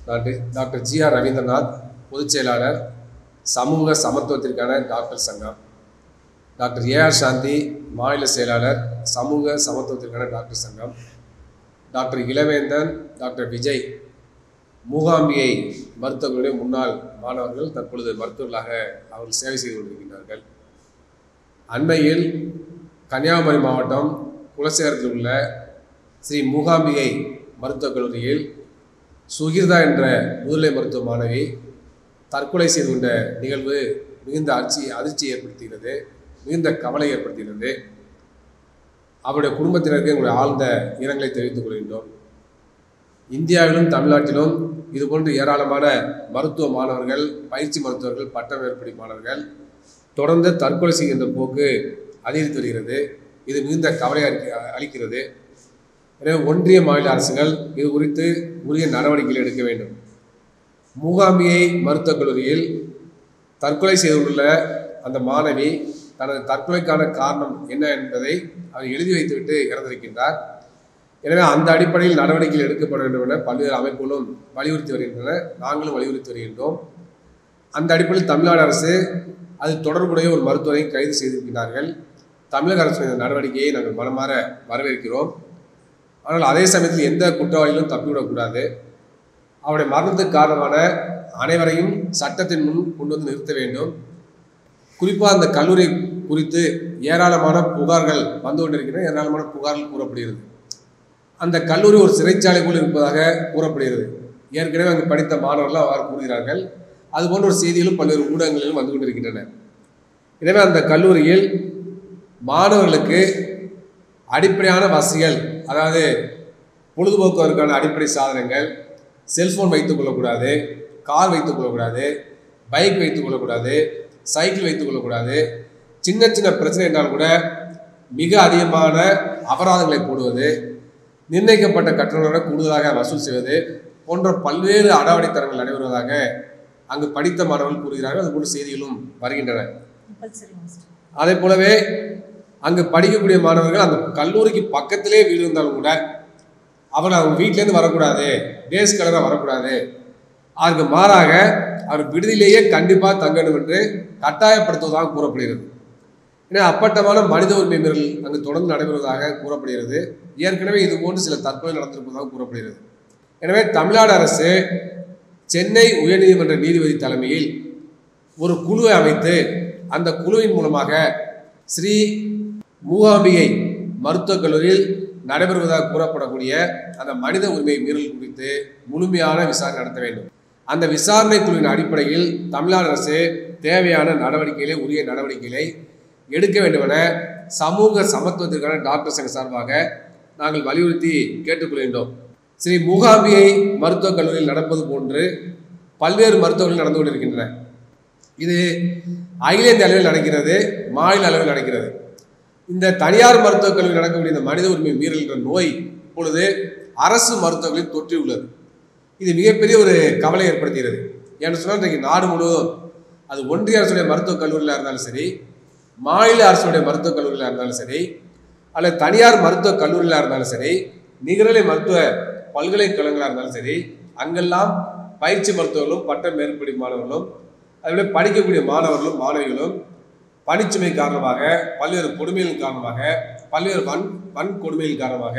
doctor doctor GR Rabindranath பொதுச் செயலாளர் சமூக சமத்துவத்திற்கான டாக்டர் சங்கம் டாக்டர் ஏஆர் சாந்தி மாநில செயலாளர் சமூக சமத்துவத்திற்கான டாக்டர் சங்கம் டாக்டர் இளவேந்தன் டாக்டர் விஜய் மூகாம்பிகை மருத்துவர்களுடைய முன்னாள் மாணவர்கள் தற்பொழுது மருத்துவர்களாக அவர்கள் சேவை செய்து கொண்டிருக்கிறார்கள் அண்மையில் கன்னியாகுமரி மாவட்டம் குலசேகரத்தில் உள்ள ஸ்ரீ மூகாம்பிகை மருத்துவக் கல்லூரியில் சுகிர்தா என்ற முதுநிலை மருத்துவ மாணவி தற்கொலை செய்து கொண்ட நிகழ்வு மிகுந்த அதிர்ச்சி அதிர்ச்சி ஏற்படுத்துகிறது மிகுந்த கவலை ஏற்படுத்துகிறது அவருடைய குடும்பத்தினருக்கு எங்களுடைய ஆழ்ந்த இரங்கலை தெரிவித்துக் கொள்கின்றோம் இந்தியாவிலும் தமிழ்நாட்டிலும் இதுபோன்று ஏராளமான மருத்துவ மாணவர்கள் பயிற்சி மருத்துவர்கள் பட்ட மேற்படி மாணவர்கள் தொடர்ந்து தற்கொலை செய்கின்ற போக்கு அதிகரித்து வருகிறது இது மிகுந்த கவலை அளிக்க- அளிக்கிறது எனவே ஒன்றிய மாநில அரசுகள் இது குறித்து உரிய நடவடிக்கைகள் எடுக்க வேண்டும் மூகாம்பிகை மருத்துவக் கல்லூரியில் தற்கொலை செய்துள்ள அந்த மாணவி தனது தற்கொலைக்கான காரணம் என்ன என்பதை அவர் எழுதி வைத்துவிட்டு இறந்திருக்கின்றார் எனவே அந்த அடிப்படையில் நடவடிக்கைகள் எடுக்கப்பட வேண்டும் என பல்வேறு அமைப்புகளும் வலியுறுத்தி வருகின்றன நாங்களும் வலியுறுத்தி வருகின்றோம் அந்த அடிப்படையில் தமிழ்நாடு அரசு அது தொடர்புடைய ஒரு மருத்துவரை கைது செய்திருக்கிறார்கள் தமிழக அரசின் இந்த நடவடிக்கையை நாங்கள் மனமாற வரவேற்கிறோம் ஆனால் அதே சமயத்தில் எந்த குற்றவாளிகளும் தப்பிவிடக்கூடாது அவருடைய மரணத்துக்கு காரணமான அனைவரையும் சட்டத்தின் முன் கொண்டு வந்து நிறுத்த வேண்டும் குறிப்பாக அந்த கல்லூரி குறித்து ஏராளமான புகார்கள் வந்து கொண்டிருக்கின்றன ஏராளமான புகார்கள் கூறப்படுகிறது அந்த கல்லூரி ஒரு சிறைச்சாலை போல் இருப்பதாக கூறப்படுகிறது ஏற்கனவே அங்கு படித்த மாணவர்கள் அவ்வாறு கூறுகிறார்கள் அதுபோன்ற ஒரு செய்திகளும் பல்வேறு ஊடகங்களிலும் வந்து கொண்டிருக்கின்றன எனவே அந்த கல்லூரியில் மாணவர்களுக்கு அடிப்படையான வசதிகள் அதாவது பொழுதுபோக்குவதற்கான அடிப்படை சாதனங்கள் செல்போன் வைத்துக் கொள்ளக்கூடாது கார் வைத்துக் கொள்ளக்கூடாது பைக் வைத்துக் கொள்ளக்கூடாது சைக்கிள் வைத்துக் கொள்ளக்கூடாது சின்ன சின்ன பிரச்சனை என்றால் கூட மிக அதிகமான அபராதங்களை போடுவது நிர்ணயிக்கப்பட்ட கட்டணங்களை கூடுதலாக வசூல் செய்வது போன்ற பல்வேறு அடாவடித்தனங்கள் நடைபெறுவதாக அங்கு படித்த மாணவர்கள் கூறுகிறார்கள் அது போன்ற செய்திகளும் வருகின்றன கம்பல்சரி மாஸ்டர் அதே போலவே அங்கு படிக்கக்கூடிய மாணவர்கள் அந்த கல்லூரிக்கு பக்கத்திலே வீடு இருந்தாலும் கூட அவர் அவங்க வீட்டிலேருந்து வரக்கூடாது டேஸ் கலராக வரக்கூடாது அதற்கு மாறாக அவர் விடுதியிலேயே கண்டிப்பாக தங்க வேண்டும் என்று கட்டாயப்படுத்துவதாக கூறப்படுகிறது ஏன்னா அப்பட்டமான மனித உரிமை மீறல் அங்கு தொடர்ந்து நடைபெறுவதாக கூறப்படுகிறது ஏற்கனவே இது போன்று சில தற்கொலை நடந்திருப்பதாக கூறப்படுகிறது எனவே தமிழ்நாடு அரசு சென்னை உயர்நீதிமன்ற நீதிபதி தலைமையில் ஒரு குழுவை அமைத்து அந்த குழுவின் மூலமாக ஸ்ரீ மூகாம்பிகை மருத்துவக் கல்லூரியில் நடைபெறுவதாக கூறப்படக்கூடிய அந்த மனித உரிமை மீறல் குறித்து முழுமையான விசாரணை நடத்த வேண்டும் அந்த விசாரணை குழுவின் அடிப்படையில் தமிழ்நாடு அரசு தேவையான நடவடிக்கைகளை உரிய நடவடிக்கைகளை எடுக்க வேண்டுமென சமூக சமத்துவத்திற்கான டாக்டர் சங்க சார்பாக நாங்கள் வலியுறுத்தி கேட்டுக்கொள்கின்றோம் ஸ்ரீ மூகாம்பிகை மருத்துவக் கல்லூரியில் நடப்பது போன்று பல்வேறு மருத்துவர்கள் நடந்து கொண்டிருக்கின்றன இது அகில இந்திய அளவில் நடக்கிறது மாநில அளவில் நடக்கிறது இந்த தனியார் மருத்துவக் கல்லூரி நடக்கக்கூடிய இந்த மனித உரிமை மீறல் என்ற நோய் இப்பொழுது அரசு மருத்துவர்களில் தொற்றியுள்ளது இது மிகப்பெரிய ஒரு கவலை ஏற்படுத்துகிறது ஏன்னு சொன்னால் இன்றைக்கு நாடு முழுவதும் அது ஒன்றிய அரசுடைய மருத்துவக் கல்லூரியில் இருந்தாலும் சரி மாநில அரசுடைய மருத்துவக் கல்லூரியில் இருந்தாலும் சரி அல்லது தனியார் மருத்துவக் கல்லூரியில் இருந்தாலும் சரி நிகரலை மருத்துவ பல்கலைக்கழகங்களாக இருந்தாலும் சரி அங்கெல்லாம் பயிற்சி மருத்துவர்களும் பட்ட மேற்படி மாணவர்களும் அதுபோல படிக்கக்கூடிய மாணவர்களும் மாணவிகளும் பணிச்சுமை காரணமாக பல்வேறு கொடுமைகள் காரணமாக பல்வேறு வன் வன்கொடுமைகள் காரணமாக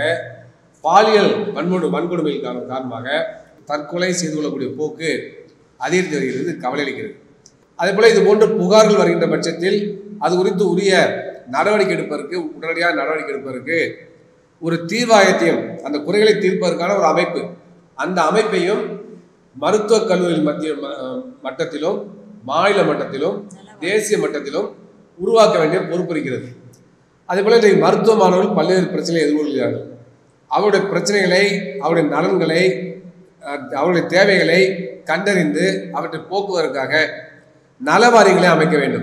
பாலியல் வன்முறை வன்கொடுமைகள் காரண காரணமாக தற்கொலை செய்து கொள்ளக்கூடிய போக்கு அதிகரித்து வருகிறது கவலை அளிக்கிறது அதே போல இது போன்ற புகார்கள் வருகின்ற பட்சத்தில் அது குறித்து உரிய நடவடிக்கை எடுப்பதற்கு உடனடியாக நடவடிக்கை எடுப்பதற்கு ஒரு தீர்வாயத்தையும் அந்த குறைகளை தீர்ப்பதற்கான ஒரு அமைப்பு அந்த அமைப்பையும் மருத்துவக் கல்லூரி மத்திய ம- மட்டத்திலும் மாநில மட்டத்திலும் தேசிய மட்டத்திலும் உருவாக்க வேண்டிய பொறுப்பு இருக்கிறது அதேபோல இன்றைக்கு மருத்துவ மாணவர்கள் பல்வேறு பிரச்சனைகளை எதிர்கொள்கிறார்கள் அவருடைய பிரச்சனைகளை அவருடைய நலன்களை அஹ், அவருடைய தேவைகளை கண்டறிந்து அவற்றை போக்குவதற்காக நலவாரியங்களை அமைக்க வேண்டும்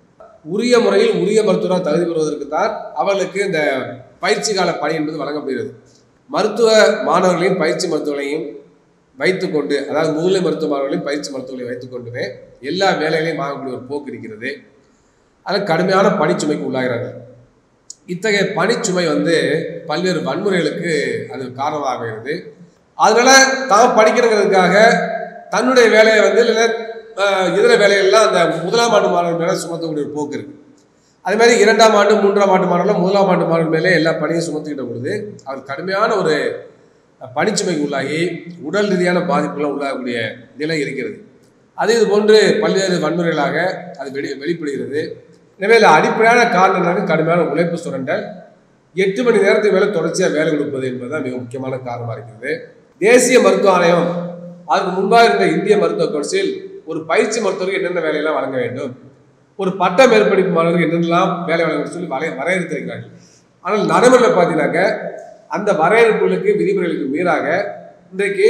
உரிய முறையில் உரிய மருத்துவராக தகுதி பெறுவதற்கு தான் அவர்களுக்கு இந்த பயிற்சி கால பணி என்பது வழங்கப்படுகிறது மருத்துவ மாணவர்களையும் பயிற்சி மருத்துவர்களையும் வைத்துக்கொண்டு அதாவது முதுநிலை மருத்துவ மாணவர்களையும் பயிற்சி மருத்துவர்களையும் வைத்துக்கொண்டுமே எல்லா வேலைகளையும் வாங்கக்கூடிய ஒரு போக்கு இருக்கிறது அதில் கடுமையான பணிச்சுமைக்கு உள்ளாகிறார்கள் இத்தகைய பணிச்சுமை வந்து பல்வேறு வன்முறைகளுக்கு அது காரணமாகிறது அதனால தான் படிக்கணுங்கிறதுக்காக தன்னுடைய வேலையை வந்து இல்லைன்னா அஹ், இதர வேலைகள்லாம் அந்த முதலாம் ஆண்டு மாணவர் மேலே சுமத்தக்கூடிய ஒரு போக்கு இருக்கு அதே மாதிரி இரண்டாம் ஆண்டு மூன்றாம் ஆண்டு மாணவர்கள் முதலாம் ஆண்டு மாணவர் மேலே எல்லா பணியும் சுமத்திக்கிட்ட பொழுது அவர் கடுமையான ஒரு பணிச்சுமைக்கு உள்ளாகி உடல் ரீதியான பாதிப்புகளும் உள்ளாகக்கூடிய நிலை இருக்கிறது அது இது போன்று பல்வேறு வன்முறைகளாக அது வெளி வெளிப்படுகிறது எனவே இதில் அடிப்படையான காரணம் என்னன்னா கடுமையான உழைப்பு சுரண்டல் எட்டு மணி நேரத்துக்கு மேலே தொடர்ச்சியாக வேலை கொடுப்பது என்பதுதான் மிக முக்கியமான காரணமாக இருக்கிறது தேசிய மருத்துவ ஆணையம் அதுக்கு முன்பாக இருந்த இந்திய மருத்துவ கவுன்சில் ஒரு பயிற்சி மருத்துவருக்கு என்னென்ன வேலையெல்லாம் வழங்க வேண்டும் ஒரு பட்ட மேற்படிப்பு மாணவருக்கு என்னென்னலாம் வேலை வழங்க சொல்லி வரைய வரையறுத்திருக்கிறார்கள் ஆனால் நடைமுறையில் பார்த்தீங்கன்னாக்க அந்த வரையறுப்புகளுக்கு விதிமுறைகளுக்கு மீறாக இன்றைக்கு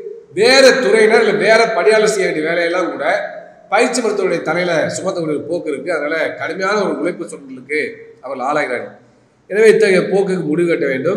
வேற துறையினர் இல்லை வேற பணியாளர் செய்ய வேண்டிய வேலையெல்லாம் கூட பயிற்சி மருத்துவருடைய தலையில சுமத்தக்கூடிய ஒரு போக்கு இருக்கு அதனால கடுமையான ஒரு உழைப்பு சொற்களுக்கு அவர்கள் ஆளாகிறார்கள் எனவே இத்தகைய போக்குக்கு முடிவு கட்ட வேண்டும்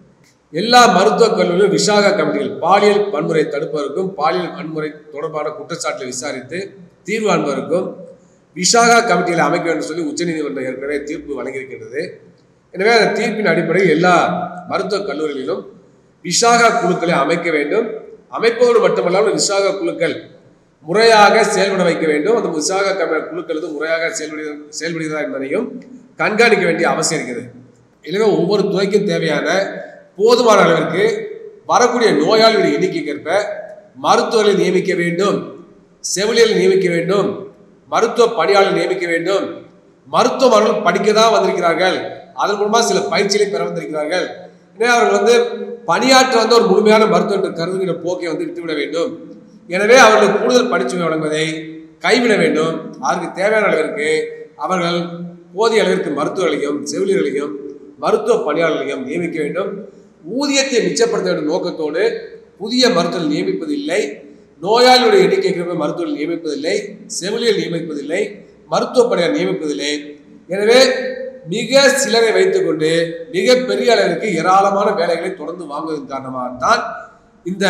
எல்லா மருத்துவக் கல்லூரியிலும் விசாகா கமிட்டிகள் பாலியல் வன்முறை தடுப்பதற்கும் பாலியல் வன்முறை தொடர்பான குற்றச்சாட்டை விசாரித்து தீர்வு காண்பதற்கும் விசாகா கமிட்டிகளை அமைக்க வேண்டும் சொல்லி உச்சநீதிமன்றம் ஏற்கனவே தீர்ப்பு வழங்கியிருக்கின்றது எனவே அந்த தீர்ப்பின் அடிப்படையில் எல்லா மருத்துவக் கல்லூரிகளிலும் விசாகா குழுக்களை அமைக்க வேண்டும் அமைப்பதோடு மட்டுமல்லாமல் விசாகா குழுக்கள் முறையாக செயல்பட வைக்க வேண்டும் அந்த விசாகா கம குழுக்கள் வந்து முறையாக செயல்படு செயல்படுகிறதா என்பதையும் கண்காணிக்க வேண்டிய அவசியம் இருக்கிறது எனவே ஒவ்வொரு துறைக்கும் தேவையான போதுமான அளவிற்கு வரக்கூடிய நோயாளிகளுடைய எண்ணிக்கைக்கேற்ப மருத்துவர்களை நியமிக்க வேண்டும் செவிலியர்களை நியமிக்க வேண்டும் மருத்துவ பணியாளர் நியமிக்க வேண்டும் மருத்துவ மாணவர்கள் படிக்க தான் வந்திருக்கிறார்கள் அதன் மூலமா சில பயிற்சிகளை பெற வந்திருக்கிறார்கள் எனவே அவர்கள் வந்து பணியாற்ற வந்து ஒரு முழுமையான மருத்துவம் என்று கருதுகிற போக்கை வந்து விட்டுவிட வேண்டும் எனவே அவர்களுக்கு கூடுதல் பணிச்சுமை வழங்குவதை கைவிட வேண்டும் அதற்கு தேவையான அளவிற்கு அவர்கள் போதிய அளவிற்கு மருத்துவர்களையும் செவிலியர்களையும் மருத்துவ பணியாளர்களையும் நியமிக்க வேண்டும் ஊதியத்தை மிச்சப்படுத்த வேண்டும் நோக்கத்தோடு புதிய மருத்துவர்கள் நியமிப்பதில்லை நோயாளியுடைய எண்ணிக்கைக்கு மருத்துவர்கள் நியமிப்பதில்லை செவிலியர் நியமிப்பதில்லை மருத்துவ பணியாளர் நியமிப்பதில்லை எனவே மிக சிலரை வைத்துக்கொண்டு மிக பெரிய அளவிற்கு ஏராளமான வேலைகளை தொடர்ந்து வாங்குவதன் காரணமாகத்தான் இந்த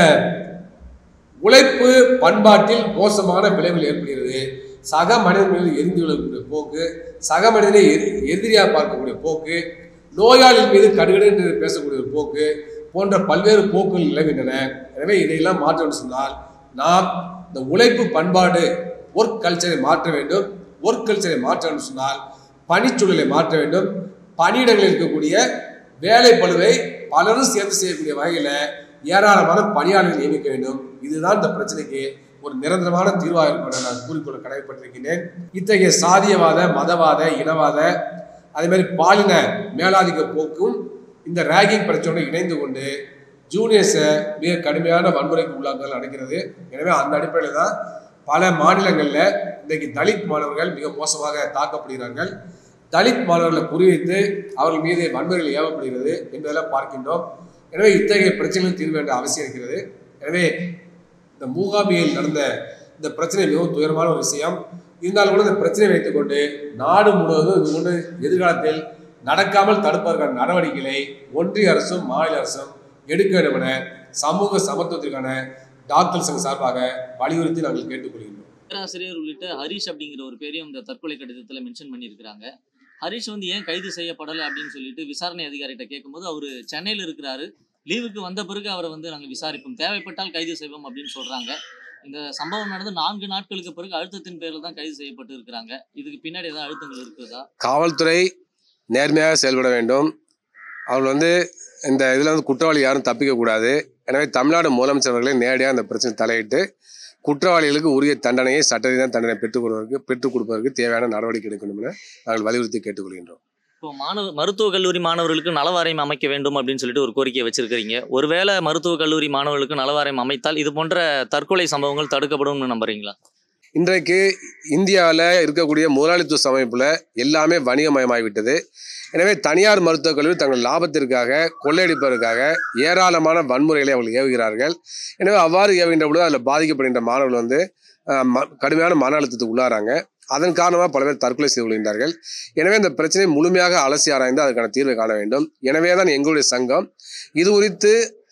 உழைப்பு பண்பாட்டில் மோசமான விளைவுகள் ஏற்படுகிறது சக மனிதன் மீது எரிந்து விழக்கூடிய போக்கு சக மனிதனை எதி- எதிரியாக பார்க்கக்கூடிய போக்கு நோயாளியின் மீது கடுகடு என்று பேசக்கூடிய ஒரு போக்கு போன்ற பல்வேறு போக்குகள் நிலவுகின்றன எனவே இதையெல்லாம் மாற்றணும்னு சொன்னால் நாம் இந்த உழைப்பு பண்பாடு ஒர்க் கல்ச்சரை மாற்ற வேண்டும் ஒர்க் கல்ச்சரை மாற்றணும்னு சொன்னால் பணிச்சூழலை மாற்ற வேண்டும் பணியிடங்களில் இருக்கக்கூடிய வேலை பளுவை பலரும் சேர்ந்து செய்யக்கூடிய வகையில் ஏராளமான பணியாளர்கள் நியமிக்க வேண்டும் இதுதான் இந்த பிரச்சனைக்கு ஒரு நிரந்தரமான தீர்வாக இருக்கும் என நான் கூறிக்கொள்ள கடமைப்பட்டிருக்கிறேன் இத்தகைய சாதியவாத மதவாத இனவாத அதே மாதிரி பாலின மேலாதிக்க போக்கும் இந்த ரேகிங் பிரச்சனையோடு இணைந்து கொண்டு ஜூனியர்ஸை மிக கடுமையான வன்முறைக்கு உள்ளாக்குதல் நடக்கிறது எனவே அந்த அடிப்படையில் தான் பல மாநிலங்களில் இன்றைக்கு தலித் மாணவர்கள் மிக மோசமாக தாக்கப்படுகிறார்கள் தலித் மாணவர்களை குறிவைத்து அவர்கள் மீது வன்முறைகள் ஏவப்படுகிறது என்பதெல்லாம் பார்க்கின்றோம் எனவே இத்தகைய பிரச்சனைகளும் தீர்வு வேண்டிய அவசியம் இருக்கிறது எனவே இந்த மூகாம்பியில் நடந்த இந்த பிரச்சனை மிகவும் துயரமான ஒரு விஷயம் இருந்தாலும் கூட இந்த பிரச்சனையை வைத்துக்கொண்டு நாடு முழுவதும் இது கொண்டு எதிர்காலத்தில் நடக்காமல் தடுப்பதற்கான நடவடிக்கைகளை ஒன்றிய அரசும் மாநில அரசும் எடுக்க வேண்டும் என சமூக சமத்துவத்திற்கான டாக்டர் சங்க சார்பாக வலியுறுத்தி நாங்கள் கேட்டுக்கொள்கின்றோம் பேராசிரியர் உள்ளிட்ட ஹரிஷ் அப்படிங்கிற ஒரு பேரையும் இந்த தற்கொலை கடிதத்துல மென்ஷன் பண்ணியிருக்கிறாங்க ஹரிஷ் வந்து ஏன் கைது செய்யப்படலை அப்படின்னு சொல்லிட்டு விசாரணை அதிகாரிகிட்ட கேட்கும்போது அவர் சென்னையில் இருக்கிறாரு லீவுக்கு வந்த பிறகு அவரை வந்து நாங்கள் விசாரிப்போம் தேவைப்பட்டால் கைது செய்வோம் அப்படின்னு சொல்றாங்க இந்த சம்பவம் நடந்து நான்கு நாட்களுக்கு பிறகு அழுத்தத்தின் பேரில் தான் கைது செய்யப்பட்டு இருக்கிறாங்க இதுக்கு பின்னாடி ஏதாவது அழுத்தங்கள் இருக்கிறதா காவல்துறை நேர்மையாக செயல்பட வேண்டும் அவர்கள் வந்து இந்த இதில் வந்து குற்றவாளி யாரும் தப்பிக்கக்கூடாது எனவே தமிழ்நாடு முதலமைச்சர் அவர்களே நேரடியாக இந்த பிரச்சனை தலையிட்டு குற்றவாளிகளுக்கு உரிய தண்டனையை சட்ட ரீதியான தண்டனை பெற்றுக் கொடுப்பதற்கு பெற்றுக் கொடுப்பதற்கு தேவையான நடவடிக்கை எடுக்க வேண்டும் என நாங்கள் வலியுறுத்தி கேட்டுக்கொள்கின்றோம் இப்போ மாணவ மருத்துவக் கல்லூரி மாணவர்களுக்கு நலவாரியம் அமைக்க வேண்டும் அப்படின்னு சொல்லிட்டு ஒரு கோரிக்கையை வச்சிருக்கிறீங்க ஒருவேளை மருத்துவக் கல்லூரி மாணவர்களுக்கு நலவாரியம் அமைத்தால் இது போன்ற தற்கொலை சம்பவங்கள் தடுக்கப்படும்னு நம்புறீங்களா இன்றைக்கு இந்தியாவில் இருக்கக்கூடிய முதலாளித்துவ அமைப்பில் எல்லாமே வணிகமயமாகிவிட்டது எனவே தனியார் மருத்துவக் கல்லூரி தங்கள் லாபத்திற்காக கொள்ளையடிப்பதற்காக ஏராளமான வன்முறைகளை அவர்கள் ஏவுகிறார்கள் எனவே அவ்வாறு ஏவுகின்ற பொழுது அதில் பாதிக்கப்படுகின்ற மாணவர்கள் வந்து அஹ், ம- கடுமையான மன அழுத்தத்துக்கு உள்ளாராங்க அதன் காரணமாக பல பேர் தற்கொலை செய்து கொள்கின்றார்கள் எனவே இந்த பிரச்சனையை முழுமையாக அலசி ஆராய்ந்து அதற்கான தீர்வை காண வேண்டும் எனவே தான் எங்களுடைய சங்கம் இது குறித்து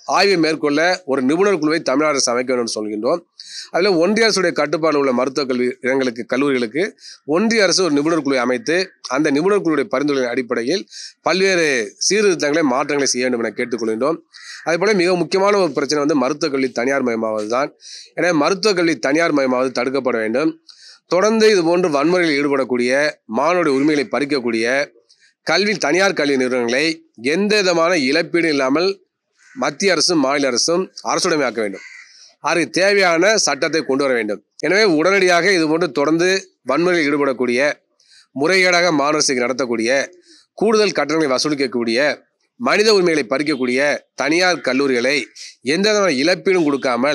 ஆய்வை மேற்கொள்ள ஒரு நிபுணர் குழுவை தமிழ்நாடு அரசு அமைக்க வேண்டும் என்று சொல்கின்றோம் அதில் ஒன்றிய அரசுடைய கட்டுப்பாடு உள்ள மருத்துவக் கல்வி இடங்களுக்கு கல்லூரிகளுக்கு ஒன்றிய அரசு ஒரு நிபுணர் குழுவை அமைத்து அந்த நிபுணர் குழுவுடைய பரிந்துரையின் அடிப்படையில் பல்வேறு சீர்திருத்தங்களை மாற்றங்களை செய்ய வேண்டும் என கேட்டுக்கொள்கின்றோம் அதேபோல மிக முக்கியமான ஒரு பிரச்சனை வந்து மருத்துவக் கல்வி தனியார் மயமாவது தான் எனவே மருத்துவக் கல்வி தனியார் மயமாவது தடுக்கப்பட வேண்டும் தொடர்ந்து இது போன்று வன்முறையில் ஈடுபடக்கூடிய மாணவருடைய உரிமைகளை பறிக்கக்கூடிய கல்வி தனியார் கல்வி நிறுவனங்களை எந்த விதமான இழப்பீடு இல்லாமல் மத்திய அரசும் மாநில அரசும் அரசுடைமையாக்க வேண்டும் அதற்கு தேவையான சட்டத்தை கொண்டு வர வேண்டும் எனவே உடனடியாக இது போன்று தொடர்ந்து வன்முறையில் ஈடுபடக்கூடிய முறைகேடாக மாணவர் சேர்க்கை நடத்தக்கூடிய கூடுதல் கட்டணங்களை வசூலிக்கக்கூடிய மனித உரிமைகளை பறிக்கக்கூடிய தனியார் கல்லூரிகளை எந்த விதமான இழப்பீடும் கொடுக்காமல்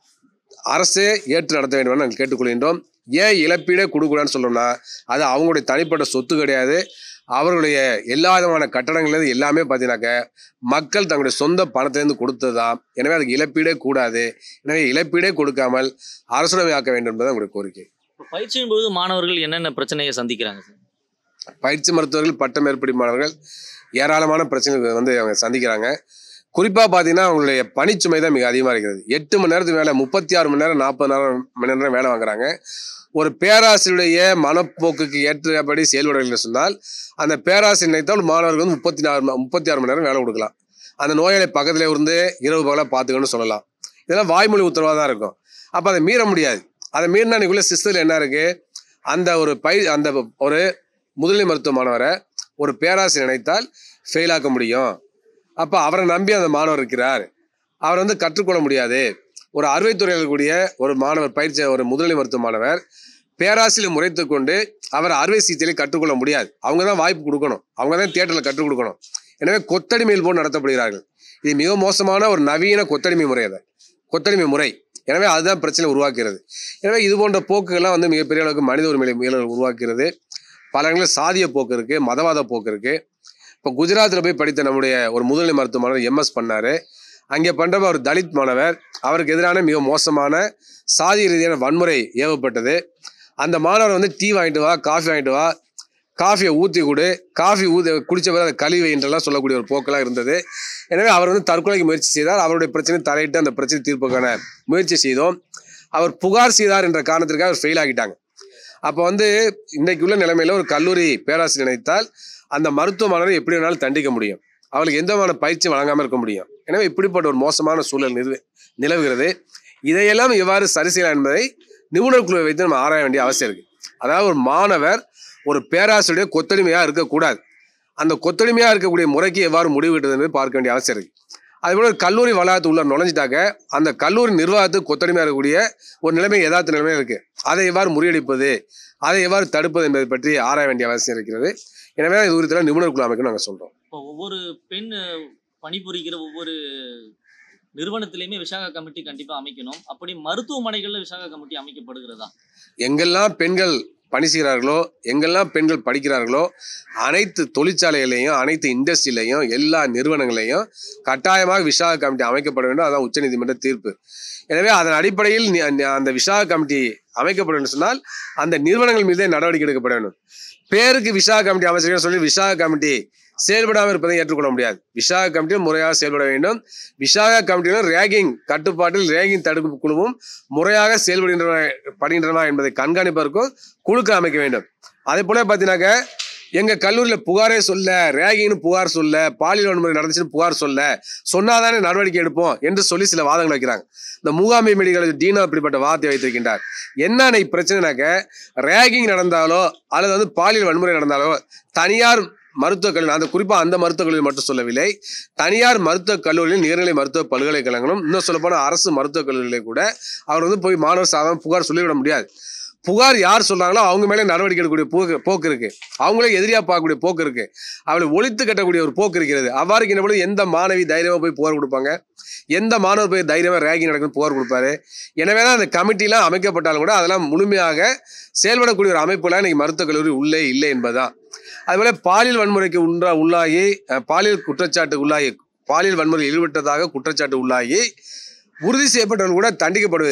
அரசே ஏற்று நடத்த வேண்டும் என நாங்கள் கேட்டுக்கொள்கின்றோம் ஏன் இழப்பீடே கொடுக்கூடாதுன்னு சொல்றோம்னா அது அவங்களுடைய தனிப்பட்ட சொத்து கிடையாது அவர்களுடைய எல்லா விதமான கட்டடங்கள்லேருந்து எல்லாமே பார்த்தீங்கன்னாக்க மக்கள் தங்களுடைய சொந்த பணத்திலேருந்து கொடுத்தது தான் எனவே அதுக்கு இழப்பீடே கூடாது எனவே இழப்பீடே கொடுக்காமல் அரசுடைமையாக்க வேண்டும் என்பது அவங்களுடைய கோரிக்கை இப்போ பயிற்சியின் பொழுது மாணவர்கள் என்னென்ன பிரச்சனையை சந்திக்கிறாங்க சார் பயிற்சி மருத்துவர்கள் பட்ட மேற்படி மாணவர்கள் ஏராளமான பிரச்சனைகள் வந்து அவங்க சந்திக்கிறாங்க குறிப்பாக பார்த்தீங்கன்னா அவங்களுடைய பணிச்சுமை தான் மிக அதிகமாக இருக்கிறது எட்டு மணி நேரத்துக்கு மேலே முப்பத்தி ஆறு மணி நேரம் நாற்பது நேரம் மணி நேரம் வேலை வாங்குறாங்க ஒரு பேராசிரியருடைய மனப்போக்குக்கு ஏற்றபடி செயல்படவில்லை சொன்னால் அந்த பேராசிரியர் நினைத்தால் மாணவர்கள் வந்து முப்பத்தி நாலு முப்பத்தி ஆறு மணி நேரம் வேலை கொடுக்கலாம் அந்த நோயாளி பக்கத்தில் இருந்து இரவு பகலாக பார்த்துக்கணும்னு சொல்லலாம் இதெல்லாம் வாய்மொழி உத்தரவாக தான் இருக்கும் அப்போ அதை மீற முடியாது அதை மீறினா அன்னைக்குள்ள சிஸ்டத்தில் என்ன இருக்கு அந்த ஒரு பயிர் அந்த ஒரு முதுநிலை மருத்துவ மாணவரை ஒரு பேராசிரியர் நினைத்தால் ஃபெயில் ஆக்க முடியும் அப்போ அவரை நம்பி அந்த மாணவர் இருக்கிறார் அவர் வந்து கற்றுக்கொள்ள முடியாது ஒரு அறுவைத்துறையில் இருக்கக்கூடிய ஒரு மாணவர் பயிற்சி ஒரு முதுநிலை மருத்துவ மாணவர் பேராசிரியர் முறைத்து கொண்டு அவர் அறுவை சிகிச்சையை கற்றுக்கொள்ள முடியாது அவங்க தான் வாய்ப்பு கொடுக்கணும் அவங்க தான் தியேட்டரில் கற்றுக் கொடுக்கணும் எனவே கொத்தடிமையில் போல் நடத்தப்படுகிறார்கள் இது மிக மோசமான ஒரு நவீன கொத்தடிமை முறை அது கொத்தடிமை முறை எனவே அதுதான் பிரச்சனை உருவாக்குகிறது எனவே இது போன்ற போக்குகள்லாம் வந்து மிகப்பெரிய அளவுக்கு மனித உரிமை மீறல் உருவாக்குகிறது பல இடங்களில் சாதிய போக்கு இருக்கு மதவாத போக்கு இருக்கு இப்போ குஜராத்தில் போய் படித்த நம்முடைய ஒரு முதுநிலை மருத்துவ மாணவர் எம்எஸ் பண்ணாரு அங்கே பண்றப்ப அவர் தலித் மாணவர் அவருக்கு எதிரான மிக மோசமான சாதி ரீதியான வன்முறை ஏவப்பட்டது அந்த மாணவர் வந்து டீ வாங்கிட்டு வா காஃபி வாங்கிட்டு வா காஃபியை ஊற்றி கொடு காஃபி ஊற்றி குடிச்ச பிறகு அதை கழிவை என்றெல்லாம் சொல்லக்கூடிய ஒரு போக்கெல்லாம் இருந்தது எனவே அவர் வந்து தற்கொலைக்கு முயற்சி செய்தார் அவருடைய பிரச்சனை தலையிட்டு அந்த பிரச்சனை தீர்ப்புக்கான முயற்சி செய்தோம் அவர் புகார் செய்தார் என்ற காரணத்திற்காக அவர் ஃபெயில் ஆகிட்டாங்க அப்போ வந்து இன்றைக்கு உள்ள நிலைமையில ஒரு கல்லூரி பேராசிரியர் நினைத்தால் அந்த மருத்துவ மாணவரை எப்படி வேணாலும் தண்டிக்க முடியும் அவளுக்கு எந்த விதமான பயிற்சி வழங்காமல் இருக்க முடியும் எனவே இப்படிப்பட்ட ஒரு மோசமான சூழல் நிறுவ நிலவுகிறது இதையெல்லாம் எவ்வாறு சரி செய்யலாம் என்பதை நிபுணர் குழுவை வைத்து நம்ம ஆராய வேண்டிய அவசியம் இருக்கு அதாவது ஒரு மாணவர் ஒரு பேராசிரியர் கொத்தடிமையாக இருக்கக்கூடாது அந்த கொத்தடிமையாக இருக்கக்கூடிய முறைக்கு எவ்வாறு முடிவிட்டது என்பதை பார்க்க வேண்டிய அவசியம் இருக்கு அதுபோல ஒரு கல்லூரி வளாகத்து உள்ள நுழைஞ்சிட்டாக்க அந்த கல்லூரி நிர்வாகத்துக்கு கொத்தடிமையாக இருக்கக்கூடிய ஒரு நிலைமை யதார்த்த நிலைமை இருக்கு அதை எவ்வாறு முறியடிப்பது அதை எவ்வாறு தடுப்பது என்பதை பற்றி ஆராய வேண்டிய அவசியம் இருக்கிறது எனவே இது குறித்து நிபுணர் குழு அமைக்கணும் நாங்கள் சொல்றோம் இப்போ ஒவ்வொரு பெண் அஹ், பணிபுரிகிற ஒவ்வொரு நிறுவனத்திலையுமே விசாகா கமிட்டி கண்டிப்பா அமைக்கணும் அப்படி மருத்துவமனைகள்ல விசாகா கமிட்டி அமைக்கப்படுகிறதா எங்கெல்லாம் பெண்கள் பணி செய்கிறார்களோ எங்கெல்லாம் பெண்கள் படிக்கிறார்களோ அனைத்து தொழிற்சாலைகளையும் அனைத்து இண்டஸ்ட்ரியிலையும் எல்லா நிறுவனங்களையும் கட்டாயமாக விசாக கமிட்டி அமைக்கப்பட வேண்டும் அதான் உச்சநீதிமன்ற தீர்ப்பு எனவே அதன் அடிப்படையில் நி- நி- அந்த விசாக கமிட்டி அமைக்கப்பட வேண்டும் சொன்னால் அந்த நிறுவனங்கள் மீதே நடவடிக்கை எடுக்கப்பட வேண்டும் பேருக்கு விசாக கமிட்டி அமைச்சிருக்கேன்னு சொல்லி விசாக கமிட்டி செயல்படாமல் இருப்பதை ஏற்றுக்கொள்ள முடியாது விசாக கமிட்டி முறையாக செயல்பட வேண்டும் விசாக கமிட்டியிலும் ரேகிங் கட்டுப்பாட்டில் ரேகிங் தடுப்பு குழுவும் முறையாக செயல்படுகின்றன படுகின்றன என்பதை கண்காணிப்பதற்கும் குழுக்கள் அமைக்க வேண்டும் அதே போல பார்த்தீங்கன்னாக்க எங்க கல்லூரியில புகாரே சொல்ல ரேகிங்னு புகார் சொல்ல பாலியல் வன்முறை நடந்துச்சுன்னு புகார் சொல்ல சொன்னாதானே நடவடிக்கை எடுப்போம் என்று சொல்லி சில வாதங்கள் வைக்கிறாங்க இந்த மூகாம்பி மெடிக்கல் டீனா அப்படிப்பட்ட வார்த்தை வைத்திருக்கின்றார் என்ன இன்னைக்கு பிரச்சனைனாக்க ரேகிங் நடந்தாலோ அல்லது வந்து பாலியல் வன்முறை நடந்தாலோ தனியார் மருத்துவக் கல்லூரி அந்த குறிப்பாக அந்த மருத்துவக் கல்லூரி மட்டும் சொல்லவில்லை தனியார் மருத்துவக் கல்லூரியில் நிகர்நிலை மருத்துவ பல்கலைக்கழகங்களும் இன்னும் சொல்லப்போனால் அரசு மருத்துவக் கல்லூரியிலே கூட அவர் வந்து போய் மாணவர் சாதாரண புகார் சொல்லிவிட முடியாது புகார் யார் சொல்றாங்களோ அவங்க மேலே நடவடிக்கை எடுக்கக்கூடிய போக்கு போக்கு இருக்கு அவங்களே எதிரியா பார்க்கக்கூடிய போக்கு இருக்கு அவளை ஒழித்து கட்டக்கூடிய ஒரு போக்கு இருக்கிறது அவ்வாறு இருக்கின்ற பொழுது எந்த மாணவி தைரியமா போய் புகார் கொடுப்பாங்க எந்த மாணவர் போய் தைரியமா ரேகிங் நடக்குன்னு புகார் கொடுப்பாரு எனவே தான் அந்த கமிட்டிலாம் அமைக்கப்பட்டாலும் கூட அதெல்லாம் முழுமையாக செயல்படக்கூடிய ஒரு அமைப்புலாம் இன்னைக்கு மருத்துவக் கல்லூரி உள்ளே இல்லை என்பதுதான் அதுபோல பாலியல் வன்முறைக்கு உண்டா உள்ளாகி அஹ், பாலியல் குற்றச்சாட்டு உள்ளாகி பாலியல் வன்முறை ஈடுபட்டதாக குற்றச்சாட்டு உள்ளாகி உறுதி செய்யப்பட்டவர்கள் கூட தண்டிக்கப்படுவதில்லை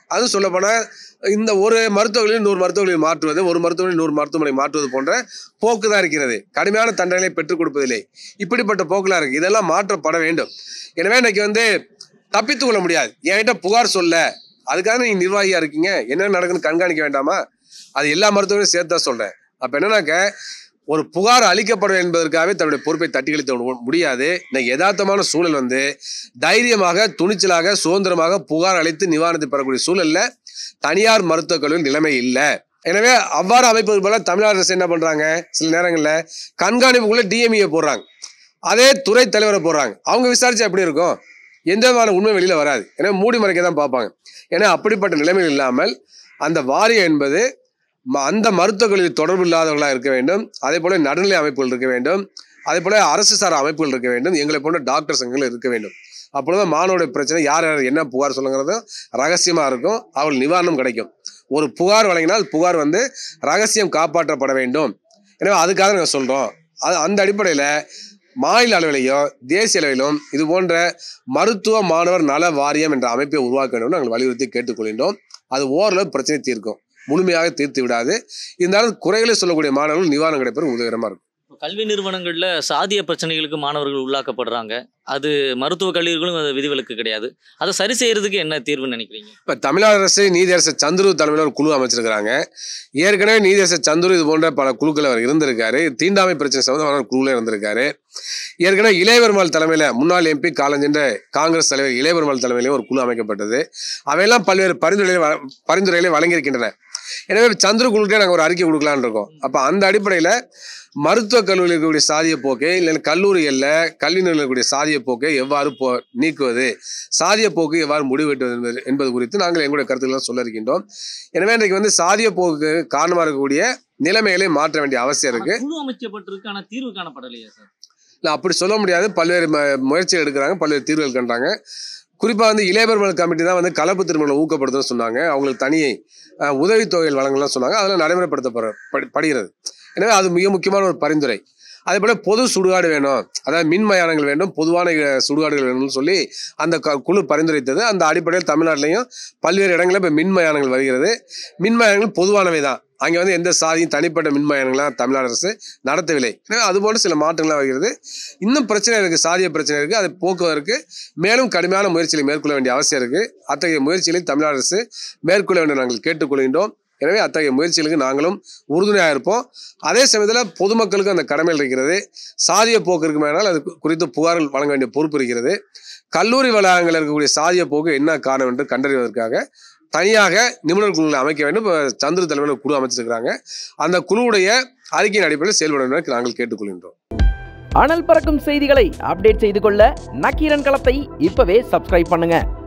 அதுவும் சொல்லப்போனால் இந்த ஒரு மருத்துவர்களில் நூறு மருத்துவர்களை மாற்றுவது ஒரு மருத்துவமனை நூறு மருத்துவமனை மாற்றுவது போன்ற போக்கு தான் இருக்கிறது கடுமையான தண்டனைகளை பெற்றுக் கொடுப்பதில்லை இப்படிப்பட்ட போக்குலாம் இருக்குது இதெல்லாம் மாற்றப்பட வேண்டும் எனவே இன்னைக்கு வந்து தப்பித்து கொள்ள முடியாது என்கிட்ட புகார் சொல்ல அதுக்காக நீங்க நிர்வாகியா இருக்கீங்க என்ன நடக்குன்னு கண்காணிக்க வேண்டாமா அது எல்லா மருத்துவரையும் சேர்த்து தான் சொல்றேன் அப்ப என்னன்னாக்க ஒரு புகார் அளிக்கப்படும் என்பதற்காகவே தன்னுடைய பொறுப்பை தட்டி கழித்து விட முடியாது இன்னைக்கு யதார்த்தமான சூழல் வந்து தைரியமாக துணிச்சலாக சுதந்திரமாக புகார் அளித்து நிவாரணத்தை பெறக்கூடிய சூழல்ல தனியார் மருத்துவக் கல்லூரி நிலைமை இல்லை எனவே அவ்வாறு அமைப்பது போல தமிழக அரசு என்ன பண்றாங்க சில நேரங்களில் கண்காணிப்புக்குள்ள டிஎம்இ போடுறாங்க அதே துறை தலைவரை போடுறாங்க அவங்க விசாரிச்சா எப்படி இருக்கும் எந்த விதமான உண்மை வெளியில வராது எனவே மூடி மறைக்க தான் பார்ப்பாங்க ஏன்னா அப்படிப்பட்ட நிலைமைகள் இல்லாமல் அந்த வாரியம் என்பது ம- அந்த மருத்துவக் கல்லூரி தொடர்பு இல்லாதவர்களாக இருக்க வேண்டும் அதே போல நடுநிலை அமைப்புகள் இருக்க வேண்டும் அதே போல அரசு சார் அமைப்புகள் இருக்க வேண்டும் எங்களை போன்ற டாக்டர் சங்கங்கள் இருக்க வேண்டும் அப்பொழுதுதான் மாணவருடைய பிரச்சனை யார் யார் என்ன புகார் சொல்லுங்கிறதும் ரகசியமா இருக்கும் அவள் நிவாரணம் கிடைக்கும் ஒரு புகார் வழங்கினால் புகார் வந்து ரகசியம் காப்பாற்றப்பட வேண்டும் எனவே அதுக்காக நாங்கள் சொல்றோம் அது அந்த அடிப்படையில் மாநில அளவிலையும் தேசிய அளவிலும் இது போன்ற மருத்துவ மாணவர் நல வாரியம் என்ற அமைப்பை உருவாக்க வேண்டும் நாங்கள் வலியுறுத்தி கேட்டுக்கொள்கின்றோம் அது ஓரளவு பிரச்சனை தீர்க்கும் முழுமையாக தீர்த்து விடாது இருந்தாலும் குறைகளை சொல்லக்கூடிய மாணவர்கள் நிவாரணம் கிடைப்பது உதவிகரமாக இருக்கும் இப்ப கல்வி நிறுவனங்கள்ல சாதிய பிரச்சனைகளுக்கு மாணவர்கள் உள்ளாக்கப்படுறாங்க அது மருத்துவக் கல்லூரிகளும் அது விதிவிலக்கு கிடையாது அதை சரி செய்யறதுக்கு என்ன தீர்வுன்னு நினைக்கிறீங்க இப்போ தமிழக அரசு நீதியரசர் சந்துரு தலைமையில் ஒரு குழு அமைச்சிருக்கிறாங்க ஏற்கனவே நீதியரசர் சந்துரு இது போன்ற பல குழுக்கள் அவர் இருந்திருக்காரு தீண்டாமை பிரச்சனை சம்பந்தமான ஒரு குழுவில் இருந்திருக்காரு ஏற்கனவே இளையபெருமாள் தலைமையில் முன்னாள் எம்பி காலஞ்சென்ற காங்கிரஸ் தலைவர் இளையபெருமாள் தலைமையிலும் ஒரு குழு அமைக்கப்பட்டது அவையெல்லாம் பல்வேறு பரிந்துரைகளை வ- பரிந்துரைகளை வழங்கியிருக்கின்றன எனவே சந்துரு குழுக்கே நாங்கள் ஒரு அறிக்கை கொடுக்கலான்னு இருக்கோம் அப்போ அந்த அடிப்படையில் மருத்துவக் கல்லூரியில் இருக்கக்கூடிய சாதிய போக்கை இல்லை கல்லூரிகளில் கல்வி நிலையில் இருக்கக்கூடிய சாதிய போக்கை எவ்வாறு போ நீக்குவது சாதிய போக்கு எவ்வாறு முடிவெட்டுவது என்பது என்பது குறித்து நாங்கள் எங்களுடைய கருத்துக்களை சொல்ல இருக்கின்றோம் எனவே இன்றைக்கு வந்து சாதிய போக்கு காரணமாக இருக்கக்கூடிய நிலைமைகளை மாற்ற வேண்டிய அவசியம் இருக்கு ஆனா குழு அமைக்கப்பட்டிருக்கு ஆனா தீர்வு காணப்படலையா சார் இல்லை அப்படி சொல்ல முடியாது பல்வேறு ம- முயற்சிகள் எடுக்கிறாங்க பல்வேறு தீர்வுகள் கண்டாங்க குறிப்பாக வந்து இளையபெருமாள் கமிட்டி தான் வந்து கலப்பு திருமணங்களை ஊக்கப்படுத்தணும்னு சொன்னாங்க அவங்களுக்கு தனியை அஹ், உதவித்தொகைகள் வழங்கலாம் சொன்னாங்க அதெல்லாம் நடைமுறைப்படுத்தப்படுற படி- படுகிறது எனவே அது மிக முக்கியமான ஒரு பரிந்துரை அதே போல பொது சுடுகாடு வேணும் அதாவது மின் மயானங்கள் வேண்டும் பொதுவான அஹ், சுடுகாடுகள் வேணும்னு சொல்லி அந்த க- குழு பரிந்துரைத்தது அந்த அடிப்படையில் தமிழ்நாட்டிலையும் பல்வேறு இடங்களில் இப்போ மின் மயானங்கள் வருகிறது மின் மயானங்கள் பொதுவானவை தான் அங்கே வந்து எந்த சாதியும் தனிப்பட்ட மின் மயானங்களாம் தமிழ்நாடு அரசு நடத்தவில்லை எனவே அதுபோல சில மாற்றங்கள்லாம் வருகிறது இன்னும் பிரச்சனை இருக்குது சாதிய பிரச்சனை இருக்குது அதை போக்குவதற்கு மேலும் கடுமையான முயற்சிகளை மேற்கொள்ள வேண்டிய அவசியம் இருக்குது அத்தகைய முயற்சிகளை தமிழ்நாடு அரசு மேற்கொள்ள வேண்டும் நாங்கள் கேட்டுக்கொள்கின்றோம் எனவே அத்தகைய முயற்சிகளுக்கு நாங்களும் உறுதுணையாக இருப்போம் அதே சமயத்தில் பொதுமக்களுக்கு அந்த கடமைகள் இருக்கிறது சாதிய போக்கு இருக்குமேனால் அது குறித்து புகார்கள் வழங்க வேண்டிய பொறுப்பு இருக்கிறது கல்லூரி வளாகங்களில் இருக்கக்கூடிய சாதிய போக்கு என்ன காரணம் என்று கண்டறிவதற்காக தனியாக நிபுணர் குழுக்களை அமைக்க வேண்டும் இப்போ சந்திர தலைமையில் ஒரு குழு அமைச்சிருக்கிறாங்க அந்த குழுவுடைய அறிக்கையின் அடிப்படையில் செயல்பட வேண்டும் என்று நாங்கள் கேட்டுக்கொள்கின்றோம் அனல் பறக்கும் செய்திகளை அப்டேட் செய்து கொள்ள நக்கீரன் களத்தை இப்பவே சப்ஸ்கிரைப் பண்ணுங்க